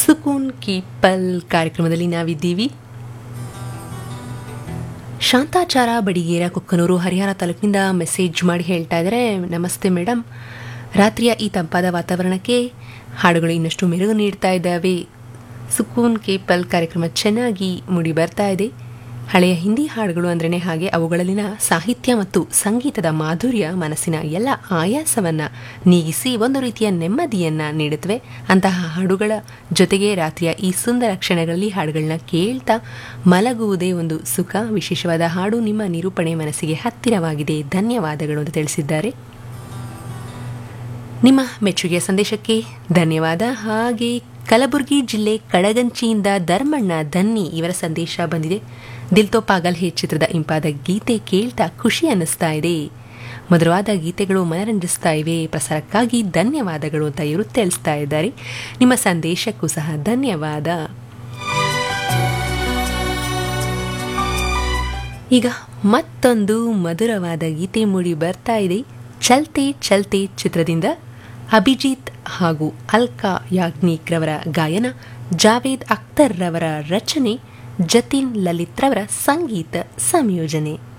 ಸುಕೂನ್ ಕಿ ಪಲ್ ಕಾರ್ಯಕ್ರಮದಲ್ಲಿ ನಾವಿದ್ದೀವಿ ಶಾಂತಾಚಾರ ಬಡಿಗೇರ ಕುಕ್ಕನೂರು ಹರಿಹರ ತಾಲೂಕಿನಿಂದ ಮೆಸೇಜ್ ಮಾಡಿ ಹೇಳ್ತಾ ಇದ್ದಾರೆ ನಮಸ್ತೆ ಮೇಡಮ್ ರಾತ್ರಿಯ ಈ ತಂಪಾದ ವಾತಾವರಣಕ್ಕೆ ಹಾಡುಗಳು ಇನ್ನಷ್ಟು ಮೆರುಗು ನೀಡ್ತಾ ಇದ್ದಾವೆ ಸುಕೂನ್ ಕೆ ಪಲ್ ಕಾರ್ಯಕ್ರಮ ಚೆನ್ನಾಗಿ ಮೂಡಿ ಬರ್ತಾ ಇದೆ ಹಳೆಯ ಹಿಂದಿ ಹಾಡುಗಳು ಅಂದ್ರೇ ಹಾಗೆ ಅವುಗಳಲ್ಲಿನ ಸಾಹಿತ್ಯ ಮತ್ತು ಸಂಗೀತದ ಮಾಧುರ್ಯ ಮನಸ್ಸಿನ ಎಲ್ಲ ಆಯಾಸವನ್ನ ನೀಗಿಸಿ ಒಂದು ರೀತಿಯ ನೆಮ್ಮದಿಯನ್ನ ನೀಡುತ್ತವೆ ಅಂತಹ ಹಾಡುಗಳ ಜೊತೆಗೆ ರಾತ್ರಿಯ ಈ ಸುಂದರ ಕ್ಷಣಗಳಲ್ಲಿ ಹಾಡುಗಳನ್ನ ಕೇಳ್ತಾ ಮಲಗುವುದೇ ಒಂದು ಸುಖ ವಿಶೇಷವಾದ ಹಾಡು ನಿಮ್ಮ ನಿರೂಪಣೆ ಮನಸ್ಸಿಗೆ ಹತ್ತಿರವಾಗಿದೆ ಧನ್ಯವಾದಗಳು ಅಂತ ತಿಳಿಸಿದ್ದಾರೆ ನಿಮ್ಮ ಮೆಚ್ಚುಗೆಯ ಸಂದೇಶಕ್ಕೆ ಧನ್ಯವಾದ ಹಾಗೆ ಕಲಬುರಗಿ ಜಿಲ್ಲೆ ಕಡಗಂಚಿಯಿಂದ ಧರ್ಮಣ್ಣ ದನ್ನಿ ಇವರ ಸಂದೇಶ ಬಂದಿದೆ ದಿಲ್ತೋ ಪಾಗಲ್ ಹೇ ಚಿತ್ರದ ಇಂಪಾದ ಗೀತೆ ಕೇಳ್ತಾ ಖುಷಿ ಅನ್ನಿಸ್ತಾ ಇದೆ ಮಧುರವಾದ ಗೀತೆಗಳು ಮನರಂಜಿಸ್ತಾ ಇವೆ ಪ್ರಸಾರಕ್ಕಾಗಿ ಧನ್ಯವಾದಗಳು ಅಂತ ಇವರು ತಿಳಿಸ್ತಾ ಇದ್ದಾರೆ ನಿಮ್ಮ ಸಂದೇಶಕ್ಕೂ ಸಹ ಧನ್ಯವಾದ ಈಗ ಮತ್ತೊಂದು ಮಧುರವಾದ ಗೀತೆ ಮೂಡಿ ಬರ್ತಾ ಇದೆ ಚಲ್ತೆ ಚಲ್ತೆ ಚಿತ್ರದಿಂದ ಅಭಿಜಿತ್ ಹಾಗೂ ಅಲ್ಕಾ ಯಾಗ್ನಿಕ್ ರವರ ಗಾಯನ ಜಾವೇದ್ ಅಖ್ತರ್ ರವರ ರಚನೆ ಜತಿನ್ ಲಲಿತ್ ರವರ ಸಂಗೀತ ಸಂಯೋಜನೆ